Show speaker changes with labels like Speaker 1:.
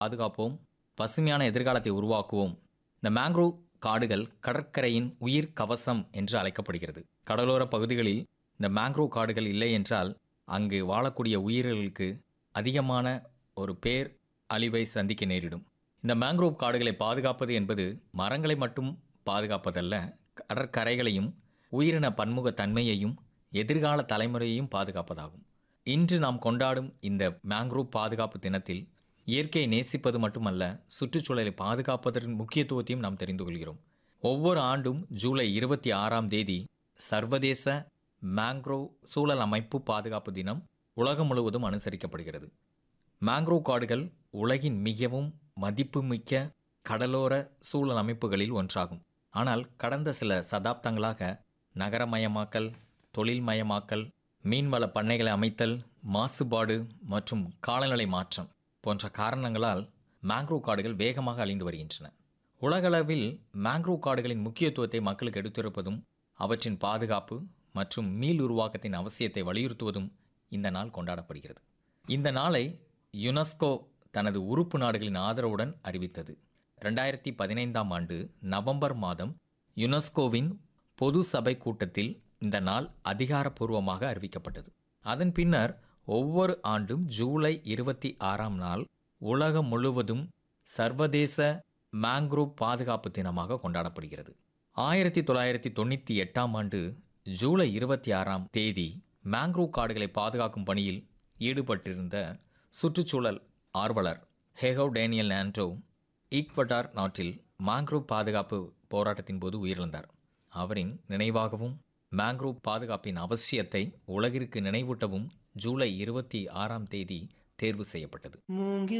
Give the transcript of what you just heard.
Speaker 1: பாதுகாப்போம் பசுமையான எதிர்காலத்தை உருவாக்குவோம் இந்த மேங்க்ரோவ் காடுகள் கடற்கரையின் உயிர் கவசம் என்று அழைக்கப்படுகிறது கடலோர பகுதிகளில் இந்த மேங்க்ரோவ் காடுகள் இல்லை என்றால் அங்கு வாழக்கூடிய உயிர்களுக்கு அதிகமான ஒரு பேர் அழிவை சந்திக்க நேரிடும் இந்த மேங்க்ரோவ் காடுகளை பாதுகாப்பது என்பது மரங்களை மட்டும் பாதுகாப்பதல்ல கடற்கரைகளையும் உயிரின பன்முக தன்மையையும் எதிர்கால தலைமுறையையும் பாதுகாப்பதாகும் இன்று நாம் கொண்டாடும் இந்த மேங்க்ரோவ் பாதுகாப்பு தினத்தில் இயற்கையை நேசிப்பது மட்டுமல்ல சுற்றுச்சூழலை பாதுகாப்பதன் முக்கியத்துவத்தையும் நாம் தெரிந்து கொள்கிறோம் ஒவ்வொரு ஆண்டும் ஜூலை இருபத்தி ஆறாம் தேதி சர்வதேச மேங்க்ரோவ் சூழல் அமைப்பு பாதுகாப்பு தினம் உலகம் முழுவதும் அனுசரிக்கப்படுகிறது மேங்க்ரோவ் காடுகள் உலகின் மிகவும் மதிப்புமிக்க கடலோர சூழல் அமைப்புகளில் ஒன்றாகும் ஆனால் கடந்த சில சதாப்தங்களாக நகரமயமாக்கல் தொழில்மயமாக்கல் மீன்வள பண்ணைகளை அமைத்தல் மாசுபாடு மற்றும் காலநிலை மாற்றம் போன்ற காரணங்களால் மேங்க்ரோவ் காடுகள் வேகமாக அழிந்து வருகின்றன உலகளவில் மேங்க்ரோவ் காடுகளின் முக்கியத்துவத்தை மக்களுக்கு எடுத்துரைப்பதும் அவற்றின் பாதுகாப்பு மற்றும் மீள் உருவாக்கத்தின் அவசியத்தை வலியுறுத்துவதும் இந்த நாள் கொண்டாடப்படுகிறது இந்த நாளை யுனெஸ்கோ தனது உறுப்பு நாடுகளின் ஆதரவுடன் அறிவித்தது ரெண்டாயிரத்தி பதினைந்தாம் ஆண்டு நவம்பர் மாதம் யுனெஸ்கோவின் பொது சபை கூட்டத்தில் இந்த நாள் அதிகாரப்பூர்வமாக அறிவிக்கப்பட்டது அதன் பின்னர் ஒவ்வொரு ஆண்டும் ஜூலை இருபத்தி ஆறாம் நாள் உலகம் முழுவதும் சர்வதேச மேங்க்ரோவ் பாதுகாப்பு தினமாக கொண்டாடப்படுகிறது ஆயிரத்தி தொள்ளாயிரத்தி தொண்ணூற்றி எட்டாம் ஆண்டு ஜூலை இருபத்தி ஆறாம் தேதி மேங்க்ரோவ் காடுகளை பாதுகாக்கும் பணியில் ஈடுபட்டிருந்த சுற்றுச்சூழல் ஆர்வலர் ஹேகவ் டேனியல் ஆண்ட்ரோ ஈக்வட்டார் நாட்டில் மேங்க்ரோவ் பாதுகாப்பு போராட்டத்தின் போது உயிரிழந்தார் அவரின் நினைவாகவும் மேங்க்ரோவ் பாதுகாப்பின் அவசியத்தை உலகிற்கு நினைவூட்டவும் ஜூலை இருபத்தி ஆறாம் தேதி தேர்வு செய்யப்பட்டது
Speaker 2: மூங்கில்